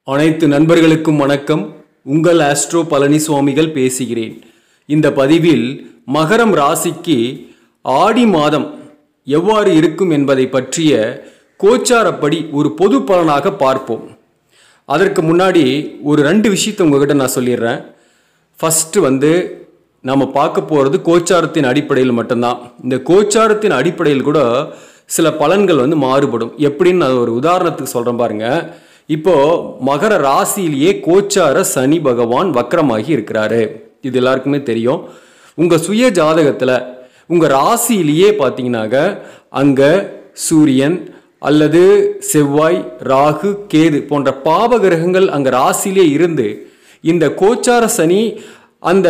அனைத்து நண்பர்களுக்கும் வணக்கம் உங்கள் ஆஸ்ட்ரோ பழனிசுவாமிகள் பேசுகிறேன் இந்த பதிவில் மகரம் ராசிக்கு ஆடி மாதம் எவ்வாறு இருக்கும் என்பதை பற்றிய கோச்சாரப்படி ஒரு பொது பலனாக பார்ப்போம் அதற்கு முன்னாடி ஒரு ரெண்டு விஷயத்தை உங்ககிட்ட நான் சொல்லிடுறேன் ஃபஸ்ட்டு வந்து நம்ம பார்க்க போகிறது கோச்சாரத்தின் அடிப்படையில் மட்டும்தான் இந்த கோச்சாரத்தின் அடிப்படையில் கூட சில பலன்கள் வந்து மாறுபடும் எப்படின்னு நான் ஒரு உதாரணத்துக்கு சொல்கிறேன் பாருங்க இப்போ மகர ராசியிலேயே கோச்சார சனி பகவான் வக்கரமாகி இருக்கிறாரு இது எல்லாருக்குமே தெரியும் உங்கள் சுய ஜாதகத்தில் உங்கள் ராசியிலேயே பார்த்தீங்கன்னாக்க அங்கே சூரியன் அல்லது செவ்வாய் ராகு கேது போன்ற பாவ கிரகங்கள் அங்கே ராசியிலே இருந்து இந்த கோச்சார சனி அந்த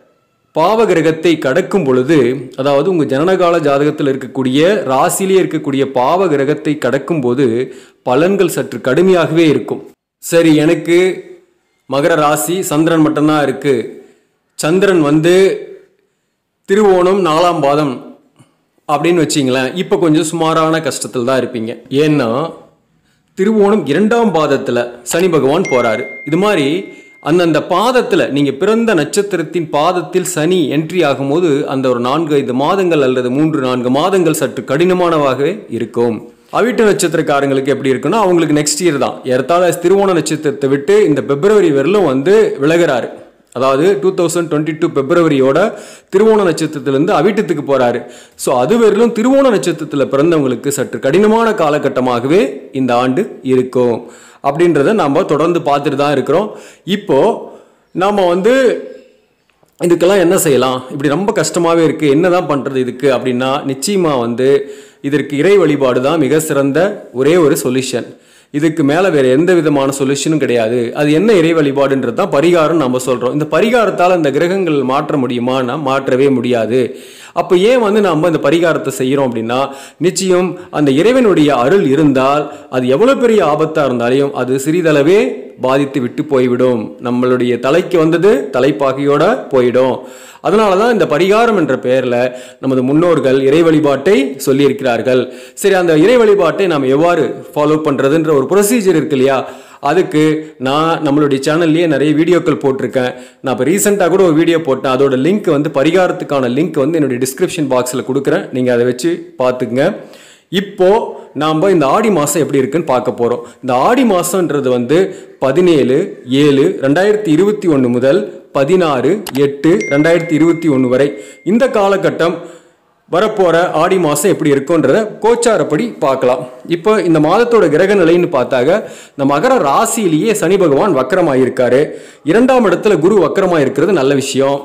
பாவ கிரகத்தை கடக்கும் பொழுது அதாவது உங்கள் ஜனனகால ஜாதகத்தில் இருக்கக்கூடிய ராசியிலே இருக்கக்கூடிய பாவ கிரகத்தை கடக்கும் போது பலன்கள் சற்று கடுமையாகவே இருக்கும் சரி எனக்கு மகர ராசி சந்திரன் மட்டும்தான் இருக்கு சந்திரன் வந்து திருவோணம் நாலாம் பாதம் அப்படின்னு வச்சிங்களேன் இப்போ கொஞ்சம் சுமாரான கஷ்டத்தில் தான் இருப்பீங்க ஏன்னா திருவோணம் இரண்டாம் பாதத்தில் சனி பகவான் போகிறாரு இது மாதிரி அந்தந்த பாதத்தில் நீங்கள் பிறந்த நட்சத்திரத்தின் பாதத்தில் சனி என்ட்ரி ஆகும்போது அந்த ஒரு நான்கு ஐந்து மாதங்கள் அல்லது மூன்று நான்கு மாதங்கள் சற்று கடினமானவாகவே இருக்கும் அவிட்ட நட்சத்திரக்காரங்களுக்கு எப்படி இருக்குன்னா அவங்களுக்கு நெக்ஸ்ட் இயர் தான் ஏறத்தாழ திருவோண நட்சத்திரத்தை விட்டு இந்த பிப்ரவரி வரலும் வந்து விலகிறாரு அதாவது டூ தௌசண்ட் டுவெண்ட்டி டூ பிப்ரவரியோட திருவோண நட்சத்திரத்திலேருந்து அவிட்டத்துக்கு போகிறாரு ஸோ அது வரையிலும் திருவோண நட்சத்திரத்தில் பிறந்தவங்களுக்கு சற்று கடினமான காலகட்டமாகவே இந்த ஆண்டு இருக்கும் அப்படின்றத நம்ம தொடர்ந்து பார்த்துட்டு தான் இருக்கிறோம் இப்போது நாம் வந்து இதுக்கெல்லாம் என்ன செய்யலாம் இப்படி ரொம்ப கஷ்டமாகவே இருக்குது என்ன தான் பண்ணுறது இதுக்கு அப்படின்னா நிச்சயமாக வந்து இதற்கு இறை வழிபாடு தான் மிக சிறந்த ஒரே ஒரு சொல்யூஷன் இதுக்கு மேலே வேறு எந்த விதமான சொல்யூஷனும் கிடையாது அது என்ன இறை வழிபாடுன்றது தான் பரிகாரம் நம்ம சொல்கிறோம் இந்த பரிகாரத்தால் இந்த கிரகங்கள் மாற்ற முடியுமானா மாற்றவே முடியாது அப்போ ஏன் வந்து நம்ம இந்த பரிகாரத்தை செய்கிறோம் அப்படின்னா நிச்சயம் அந்த இறைவனுடைய அருள் இருந்தால் அது எவ்வளோ பெரிய ஆபத்தாக இருந்தாலும் அது சிறிதளவே பாதித்து விட்டு போய்விடும் நம்மளுடைய தலைக்கு வந்தது தலைப்பாகையோட போயிடும் அதனால தான் இந்த பரிகாரம் என்ற பெயரில் நமது முன்னோர்கள் இறை வழிபாட்டை சொல்லியிருக்கிறார்கள் சரி அந்த இறை வழிபாட்டை நாம் எவ்வாறு ஃபாலோ பண்ணுறதுன்ற ஒரு ப்ரொசீஜர் இருக்கு இல்லையா அதுக்கு நான் நம்மளுடைய சேனல்லையே நிறைய வீடியோக்கள் போட்டிருக்கேன் நான் இப்போ ரீசெண்டாக கூட ஒரு வீடியோ போட்டேன் அதோட லிங்க் வந்து பரிகாரத்துக்கான லிங்க் வந்து என்னுடைய டிஸ்கிரிப்ஷன் பாக்ஸில் கொடுக்குறேன் நீங்கள் அதை வச்சு பார்த்துக்குங்க இப்போ நாம் இந்த ஆடி மாதம் எப்படி இருக்குன்னு பார்க்க போகிறோம் இந்த ஆடி மாதன்றது வந்து பதினேழு ஏழு ரெண்டாயிரத்தி இருபத்தி ஒன்று முதல் பதினாறு எட்டு ரெண்டாயிரத்தி இருபத்தி ஒன்று வரை இந்த காலகட்டம் வரப்போகிற ஆடி மாதம் எப்படி இருக்குன்றத கோச்சாரப்படி பார்க்கலாம் இப்போ இந்த மாதத்தோட கிரக நிலைன்னு பார்த்தாக்க இந்த மகர ராசியிலேயே சனி பகவான் வக்கரமாயிருக்காரு இரண்டாம் இடத்துல குரு வக்கரமாக இருக்கிறது நல்ல விஷயம்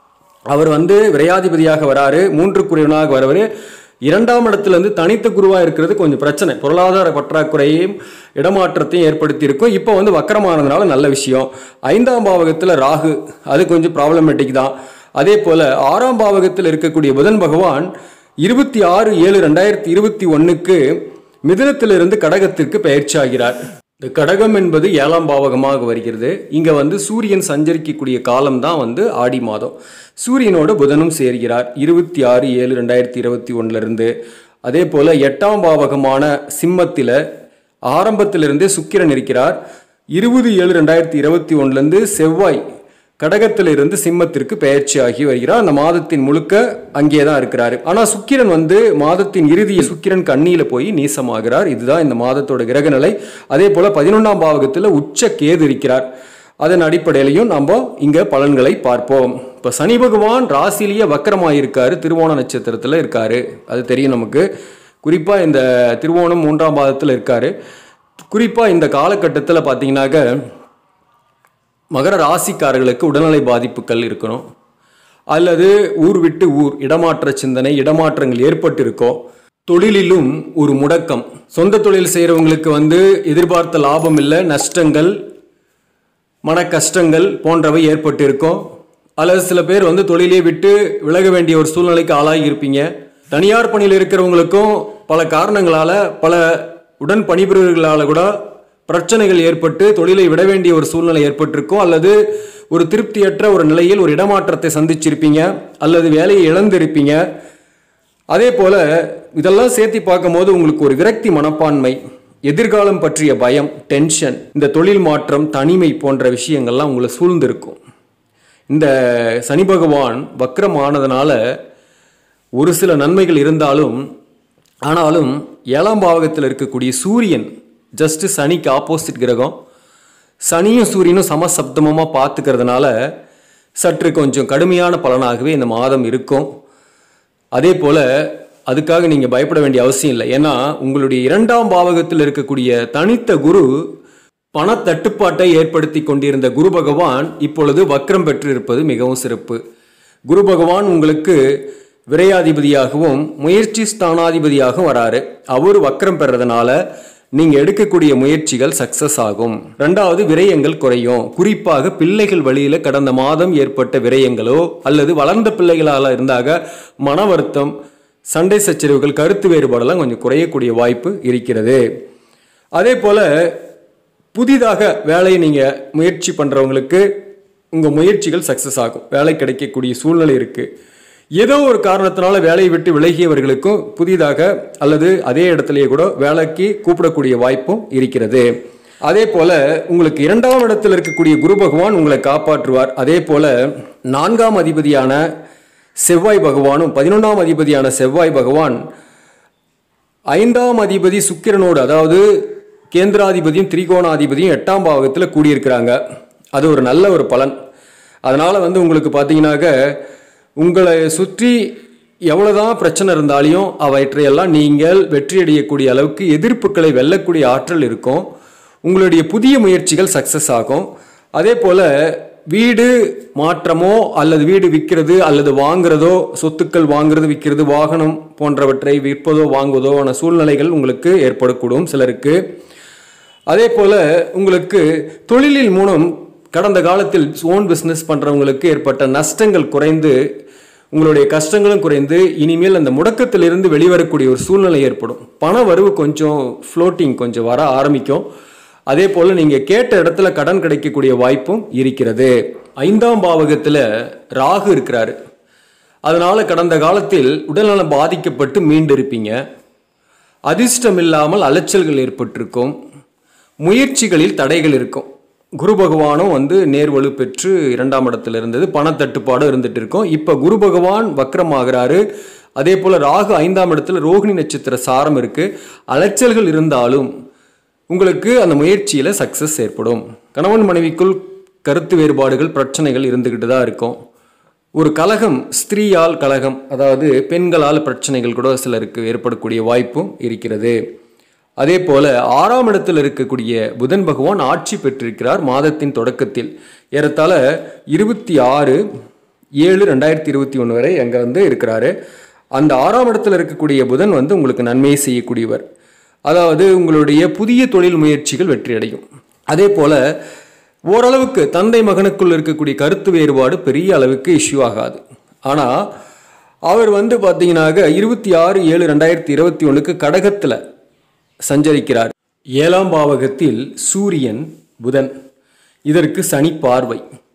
அவர் வந்து விரையாதிபதியாக வராரு மூன்று குருவனாக வரவர் இரண்டாம் இடத்துல இருந்து தனித்த குருவாக இருக்கிறது கொஞ்சம் பிரச்சனை பொருளாதார பற்றாக்குறையும் இடமாற்றத்தையும் ஏற்படுத்தி இருக்கும் இப்போ வந்து வக்கரமானதுனால நல்ல விஷயம் ஐந்தாம் பாவகத்தில் ராகு அது கொஞ்சம் ப்ராப்ளமேட்டிக் தான் அதே போல் ஆறாம் பாவகத்தில் இருக்கக்கூடிய புதன் பகவான் இருபத்தி ஆறு ஏழு ரெண்டாயிரத்தி இருபத்தி ஒன்றுக்கு மிதுனத்திலிருந்து கடகத்திற்கு பயிற்சி ஆகிறார் இந்த கடகம் என்பது ஏழாம் பாவகமாக வருகிறது இங்கே வந்து சூரியன் சஞ்சரிக்கக்கூடிய காலம் தான் வந்து ஆடி மாதம் சூரியனோட புதனும் சேர்கிறார் இருபத்தி ஆறு ஏழு ரெண்டாயிரத்தி இருபத்தி ஒன்றுலேருந்து அதே போல் எட்டாம் பாவகமான சிம்மத்தில் ஆரம்பத்திலிருந்தே சுக்கிரன் இருக்கிறார் இருபது ஏழு ரெண்டாயிரத்தி இருபத்தி ஒன்றுலேருந்து செவ்வாய் கடகத்திலிருந்து சிம்மத்திற்கு பெயர்ச்சி ஆகி வருகிறார் அந்த மாதத்தின் முழுக்க அங்கே தான் இருக்கிறாரு ஆனால் சுக்கிரன் வந்து மாதத்தின் இறுதியில் சுக்கிரன் கண்ணியில் போய் நீசமாகிறார் இதுதான் இந்த மாதத்தோட கிரகநிலை அதே போல் பதினொன்றாம் பாவகத்தில் உச்ச கேது இருக்கிறார் அதன் அடிப்படையிலையும் நம்ம இங்கே பலன்களை பார்ப்போம் இப்போ சனி பகவான் ராசிலேயே வக்கரமாயிருக்காரு திருவோண நட்சத்திரத்தில் இருக்காரு அது தெரியும் நமக்கு குறிப்பாக இந்த திருவோணம் மூன்றாம் பாதத்தில் இருக்காரு குறிப்பாக இந்த காலகட்டத்தில் பார்த்தீங்கன்னாக்க மகர ராசிக்காரர்களுக்கு உடல்நலை பாதிப்புகள் இருக்கணும் அல்லது ஊர் விட்டு ஊர் இடமாற்ற சிந்தனை இடமாற்றங்கள் ஏற்பட்டு இருக்கோ தொழிலிலும் ஒரு முடக்கம் சொந்த தொழில் செய்கிறவங்களுக்கு வந்து எதிர்பார்த்த லாபம் இல்லை நஷ்டங்கள் மன கஷ்டங்கள் போன்றவை ஏற்பட்டு இருக்கும் அல்லது சில பேர் வந்து தொழிலே விட்டு விலக வேண்டிய ஒரு சூழ்நிலைக்கு ஆளாகி இருப்பீங்க தனியார் பணியில் இருக்கிறவங்களுக்கும் பல காரணங்களால் பல உடன் பணிபுரியவர்களால் கூட பிரச்சனைகள் ஏற்பட்டு தொழிலை விட வேண்டிய ஒரு சூழ்நிலை ஏற்பட்டிருக்கும் அல்லது ஒரு திருப்தியற்ற ஒரு நிலையில் ஒரு இடமாற்றத்தை சந்திச்சிருப்பீங்க அல்லது வேலையை இழந்திருப்பீங்க அதே போல் இதெல்லாம் சேர்த்து பார்க்கும்போது உங்களுக்கு ஒரு விரக்தி மனப்பான்மை எதிர்காலம் பற்றிய பயம் டென்ஷன் இந்த தொழில் மாற்றம் தனிமை போன்ற விஷயங்கள்லாம் உங்களை சூழ்ந்திருக்கும் இந்த சனி பகவான் வக்ரம் ஆனதுனால ஒரு சில நன்மைகள் இருந்தாலும் ஆனாலும் ஏழாம் பாவகத்தில் இருக்கக்கூடிய சூரியன் ஜஸ்ட் சனிக்கு ஆப்போசிட் கிரகம் சனியும் சூரியனும் சமசப்தமமாக பார்த்துக்கிறதுனால சற்று கொஞ்சம் கடுமையான பலனாகவே இந்த மாதம் இருக்கும் அதே போல் அதுக்காக நீங்கள் பயப்பட வேண்டிய அவசியம் இல்லை ஏன்னா உங்களுடைய இரண்டாம் பாவகத்தில் இருக்கக்கூடிய தனித்த குரு பணத்தட்டுப்பாட்டை ஏற்படுத்தி கொண்டிருந்த குரு பகவான் இப்பொழுது வக்ரம் பெற்றிருப்பது மிகவும் சிறப்பு குரு பகவான் உங்களுக்கு விரையாதிபதியாகவும் முயற்சி ஸ்தானாதிபதியாகவும் வராரு அவர் வக்ரம் பெறதுனால நீங்க எடுக்கக்கூடிய முயற்சிகள் சக்சஸ் ஆகும் ரெண்டாவது விரயங்கள் குறையும் குறிப்பாக பிள்ளைகள் வழியில கடந்த மாதம் ஏற்பட்ட விரயங்களோ அல்லது வளர்ந்த பிள்ளைகளால இருந்தாக மன வருத்தம் சண்டை சச்சரவுகள் கருத்து வேறுபாடெல்லாம் கொஞ்சம் குறையக்கூடிய வாய்ப்பு இருக்கிறது அதே போல புதிதாக வேலையை நீங்க முயற்சி பண்றவங்களுக்கு உங்க முயற்சிகள் சக்சஸ் ஆகும் வேலை கிடைக்கக்கூடிய சூழ்நிலை இருக்கு ஏதோ ஒரு காரணத்தினால வேலையை விட்டு விலகியவர்களுக்கும் புதிதாக அல்லது அதே இடத்துலயே கூட வேலைக்கு கூப்பிடக்கூடிய வாய்ப்பும் இருக்கிறது அதே போல உங்களுக்கு இரண்டாம் இடத்தில் இருக்கக்கூடிய குரு பகவான் உங்களை காப்பாற்றுவார் அதே போல நான்காம் அதிபதியான செவ்வாய் பகவானும் பதினொன்றாம் அதிபதியான செவ்வாய் பகவான் ஐந்தாம் அதிபதி சுக்கிரனோடு அதாவது கேந்திராதிபதியும் திரிகோணாதிபதியும் எட்டாம் பாவகத்தில் கூடியிருக்கிறாங்க அது ஒரு நல்ல ஒரு பலன் அதனால் வந்து உங்களுக்கு பார்த்தீங்கன்னாக்க உங்களை சுற்றி எவ்வளோதான் பிரச்சனை இருந்தாலையும் அவற்றையெல்லாம் நீங்கள் வெற்றியடையக்கூடிய அளவுக்கு எதிர்ப்புகளை வெல்லக்கூடிய ஆற்றல் இருக்கும் உங்களுடைய புதிய முயற்சிகள் சக்ஸஸ் ஆகும் அதே போல் வீடு மாற்றமோ அல்லது வீடு விற்கிறது அல்லது வாங்குறதோ சொத்துக்கள் வாங்குறது விற்கிறது வாகனம் போன்றவற்றை விற்பதோ வாங்குவதோன சூழ்நிலைகள் உங்களுக்கு ஏற்படக்கூடும் சிலருக்கு அதே போல் உங்களுக்கு தொழிலில் மூலம் கடந்த காலத்தில் ஓன் பிஸ்னஸ் பண்ணுறவங்களுக்கு ஏற்பட்ட நஷ்டங்கள் குறைந்து உங்களுடைய கஷ்டங்களும் குறைந்து இனிமேல் அந்த முடக்கத்திலிருந்து வெளிவரக்கூடிய ஒரு சூழ்நிலை ஏற்படும் பண வரவு கொஞ்சம் ஃப்ளோட்டிங் கொஞ்சம் வர ஆரம்பிக்கும் அதே போல் நீங்கள் கேட்ட இடத்துல கடன் கிடைக்கக்கூடிய வாய்ப்பும் இருக்கிறது ஐந்தாம் பாவகத்தில் ராகு இருக்கிறாரு அதனால் கடந்த காலத்தில் உடல்நலம் பாதிக்கப்பட்டு மீண்டிருப்பீங்க அதிர்ஷ்டம் இல்லாமல் அலைச்சல்கள் ஏற்பட்டிருக்கும் முயற்சிகளில் தடைகள் இருக்கும் குரு பகவானும் வந்து நேர்வலு பெற்று இரண்டாம் இடத்துல இருந்தது பணத்தட்டுப்பாடும் இருந்துட்டு இருக்கும் இப்போ குரு பகவான் வக்ரமாகிறாரு அதே போல் ராகு ஐந்தாம் இடத்துல ரோகிணி நட்சத்திர சாரம் இருக்கு அலைச்சல்கள் இருந்தாலும் உங்களுக்கு அந்த முயற்சியில் சக்ஸஸ் ஏற்படும் கணவன் மனைவிக்குள் கருத்து வேறுபாடுகள் பிரச்சனைகள் இருந்துக்கிட்டு தான் இருக்கும் ஒரு கலகம் ஸ்திரீயால் கலகம் அதாவது பெண்களால் பிரச்சனைகள் கூட சிலருக்கு ஏற்படக்கூடிய வாய்ப்பும் இருக்கிறது அதே போல ஆறாம் இடத்தில் இருக்கக்கூடிய புதன் பகவான் ஆட்சி பெற்றிருக்கிறார் மாதத்தின் தொடக்கத்தில் ஏறத்தாழ இருபத்தி ஆறு ஏழு ரெண்டாயிரத்தி இருபத்தி ஒன்று வரை அங்கே வந்து இருக்கிறாரு அந்த ஆறாம் இடத்துல இருக்கக்கூடிய புதன் வந்து உங்களுக்கு நன்மையை செய்யக்கூடியவர் அதாவது உங்களுடைய புதிய தொழில் முயற்சிகள் வெற்றியடையும் அதே போல ஓரளவுக்கு தந்தை மகனுக்குள் இருக்கக்கூடிய கருத்து வேறுபாடு பெரிய அளவுக்கு இஷ்யூ ஆகாது ஆனால் அவர் வந்து பார்த்தீங்கன்னாக்க இருபத்தி ஆறு ஏழு ரெண்டாயிரத்தி இருபத்தி ஒன்றுக்கு கடகத்தில் சஞ்சரிக்கிறார் ஏழாம் பாவகத்தில் சூரியன் புதன் இதற்கு சனி பார்வை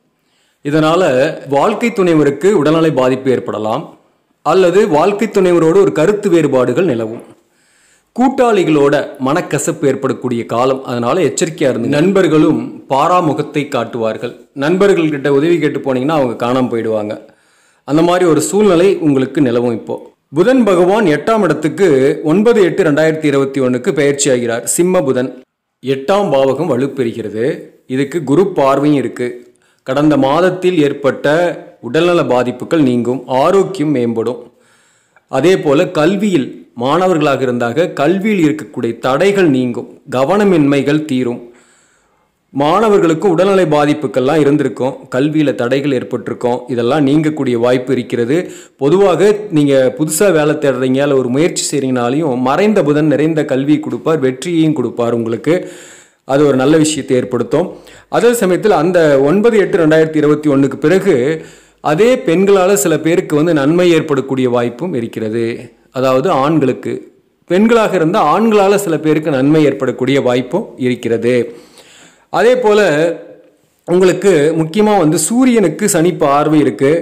இதனால் வாழ்க்கை துணைவருக்கு உடல்நலை பாதிப்பு ஏற்படலாம் அல்லது வாழ்க்கை துணைவரோடு ஒரு கருத்து வேறுபாடுகள் நிலவும் கூட்டாளிகளோட மனக்கசப்பு ஏற்படக்கூடிய காலம் அதனால எச்சரிக்கையா இருந்து நண்பர்களும் பாராமுகத்தை காட்டுவார்கள் நண்பர்கள்கிட்ட உதவி கேட்டு போனீங்கன்னா அவங்க காணாம போயிடுவாங்க அந்த மாதிரி ஒரு சூழ்நிலை உங்களுக்கு நிலவும் இப்போ புதன் பகவான் எட்டாம் இடத்துக்கு ஒன்பது எட்டு ரெண்டாயிரத்தி இருபத்தி ஒன்றுக்கு பயிற்சி ஆகிறார் சிம்ம புதன் எட்டாம் பாவகம் வலுப்பெறுகிறது இதுக்கு குரு பார்வையும் இருக்கு கடந்த மாதத்தில் ஏற்பட்ட உடல்நல பாதிப்புகள் நீங்கும் ஆரோக்கியம் மேம்படும் அதே போல கல்வியில் மாணவர்களாக இருந்தாக கல்வியில் இருக்கக்கூடிய தடைகள் நீங்கும் கவனமின்மைகள் தீரும் மாணவர்களுக்கும் உடல்நலை பாதிப்புக்கள்லாம் இருந்திருக்கும் கல்வியில் தடைகள் ஏற்பட்டிருக்கும் இதெல்லாம் நீங்கக்கூடிய வாய்ப்பு இருக்கிறது பொதுவாக நீங்கள் புதுசாக வேலை தேடுறீங்க இல்லை ஒரு முயற்சி செய்கிறீங்கனாலையும் மறைந்த புதன் நிறைந்த கல்வி கொடுப்பார் வெற்றியையும் கொடுப்பார் உங்களுக்கு அது ஒரு நல்ல விஷயத்தை ஏற்படுத்தும் அதே சமயத்தில் அந்த ஒன்பது எட்டு ரெண்டாயிரத்தி இருபத்தி ஒன்றுக்கு பிறகு அதே பெண்களால் சில பேருக்கு வந்து நன்மை ஏற்படக்கூடிய வாய்ப்பும் இருக்கிறது அதாவது ஆண்களுக்கு பெண்களாக இருந்தால் ஆண்களால் சில பேருக்கு நன்மை ஏற்படக்கூடிய வாய்ப்பும் இருக்கிறது அதே போல் உங்களுக்கு முக்கியமாக வந்து சூரியனுக்கு சனி பார்வை இருக்குது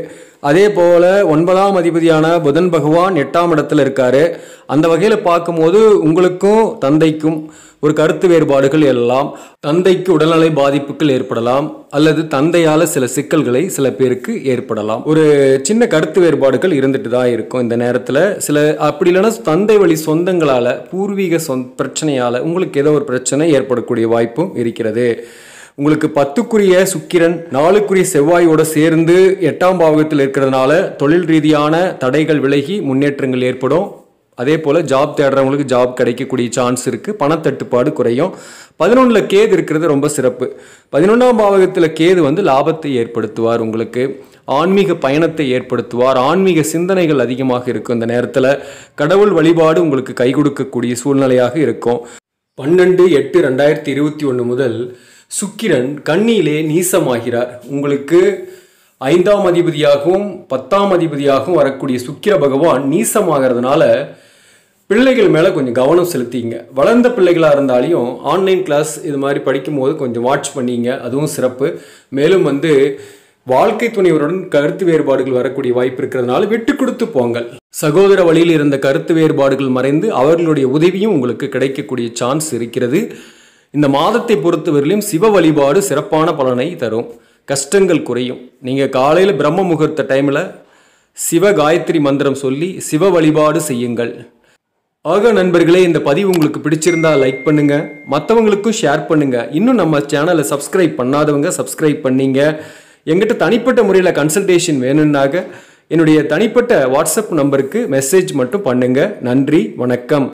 அதே போல ஒன்பதாம் அதிபதியான புதன் பகவான் எட்டாம் இடத்துல இருக்காரு அந்த வகையில் பார்க்கும்போது உங்களுக்கும் தந்தைக்கும் ஒரு கருத்து வேறுபாடுகள் எல்லாம் தந்தைக்கு உடல்நலை பாதிப்புகள் ஏற்படலாம் அல்லது தந்தையால சில சிக்கல்களை சில பேருக்கு ஏற்படலாம் ஒரு சின்ன கருத்து வேறுபாடுகள் இருந்துட்டு தான் இருக்கும் இந்த நேரத்தில் சில அப்படி இல்லைன்னா தந்தை வழி சொந்தங்களால பூர்வீக சொந் பிரச்சனையால உங்களுக்கு ஏதோ ஒரு பிரச்சனை ஏற்படக்கூடிய வாய்ப்பும் இருக்கிறது உங்களுக்கு பத்துக்குரிய சுக்கிரன் நாலுக்குரிய செவ்வாயோட சேர்ந்து எட்டாம் பாவகத்தில் இருக்கிறதுனால தொழில் ரீதியான தடைகள் விலகி முன்னேற்றங்கள் ஏற்படும் அதே போல் ஜாப் தேடுறவங்களுக்கு ஜாப் கிடைக்கக்கூடிய சான்ஸ் இருக்குது பணத்தட்டுப்பாடு குறையும் பதினொன்றில் கேது இருக்கிறது ரொம்ப சிறப்பு பதினொன்றாம் பாவகத்தில் கேது வந்து லாபத்தை ஏற்படுத்துவார் உங்களுக்கு ஆன்மீக பயணத்தை ஏற்படுத்துவார் ஆன்மீக சிந்தனைகள் அதிகமாக இருக்கும் இந்த நேரத்தில் கடவுள் வழிபாடு உங்களுக்கு கை கொடுக்கக்கூடிய சூழ்நிலையாக இருக்கும் பன்னெண்டு எட்டு ரெண்டாயிரத்தி இருபத்தி ஒன்று முதல் சுக்கிரன் கண்ணியிலே நீசமாகிறார் உங்களுக்கு ஐந்தாம் அதிபதியாகவும் பத்தாம் அதிபதியாகவும் வரக்கூடிய சுக்கிர பகவான் நீசமாகிறதுனால பிள்ளைகள் மேலே கொஞ்சம் கவனம் செலுத்திங்க வளர்ந்த பிள்ளைகளாக இருந்தாலையும் ஆன்லைன் கிளாஸ் இது மாதிரி படிக்கும்போது கொஞ்சம் வாட்ச் பண்ணிங்க அதுவும் சிறப்பு மேலும் வந்து வாழ்க்கை துணைவருடன் கருத்து வேறுபாடுகள் வரக்கூடிய வாய்ப்பு இருக்கிறதுனால விட்டு கொடுத்து போங்கள் சகோதர வழியில் இருந்த கருத்து வேறுபாடுகள் மறைந்து அவர்களுடைய உதவியும் உங்களுக்கு கிடைக்கக்கூடிய சான்ஸ் இருக்கிறது இந்த மாதத்தை பொறுத்தவரையிலும் சிவ வழிபாடு சிறப்பான பலனை தரும் கஷ்டங்கள் குறையும் நீங்கள் காலையில் பிரம்ம முகூர்த்த டைமில் சிவ காயத்ரி மந்திரம் சொல்லி சிவ வழிபாடு செய்யுங்கள் ஆக நண்பர்களே இந்த பதிவு உங்களுக்கு பிடிச்சிருந்தா லைக் பண்ணுங்க மற்றவங்களுக்கும் ஷேர் பண்ணுங்க இன்னும் நம்ம சேனலை சப்ஸ்கிரைப் பண்ணாதவங்க சப்ஸ்கிரைப் பண்ணீங்க எங்கிட்ட தனிப்பட்ட முறையில் கன்சல்டேஷன் வேணும்னாக என்னுடைய தனிப்பட்ட வாட்ஸ்அப் நம்பருக்கு மெசேஜ் மட்டும் பண்ணுங்க நன்றி வணக்கம்